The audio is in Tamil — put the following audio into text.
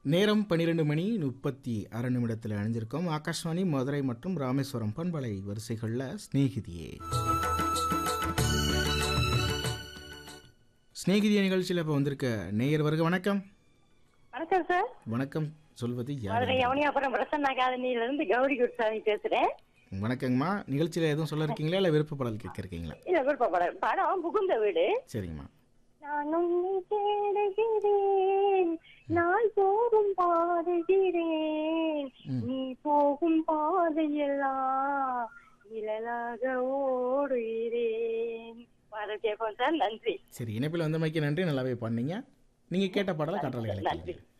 நேரம் பன்னிரெண்டு மணி முப்பத்தி அரை நிமிடத்தில் அணிஞ்சிருக்கோம் ஆகாஷ்வாணி மதுரை மற்றும் ராமேஸ்வரம் பண்பலை வரிசைகளில் ஸ்நேகிதியே ஸ்நேகிதிய நிகழ்ச்சியில் இப்போ வந்திருக்க நேயர் வருக வணக்கம் வணக்கம் சார் வணக்கம் சொல்வது யார் மதுரை யவனியாபுரம் பிரசன்ன அகாதமியில இருந்து கௌரி குருசாமி பேசுறேன் வணக்கங்கம்மா நிகழ்ச்சியில் எதுவும் சொல்ல இருக்கீங்களா இல்லை விருப்ப பாடல் கேட்க இருக்கீங்களா இல்ல விருப்பப்படம் படம் புகுந்த வீடு சரிங்கம்மா நான் உன்னை தேடுகிறேன் நாள் போகும் பாடுகிறேன் ம். நீ போகும் பாதையெல்லாம் நிழலாக ஓடுகிறேன் பாடல் கேட்போம் சார் நன்றி சரி இணைப்பில் வந்த மைக்கு நன்றி நல்லாவே பண்ணீங்க நீங்கள் கேட்ட பாடலை கட்டளை நன்றி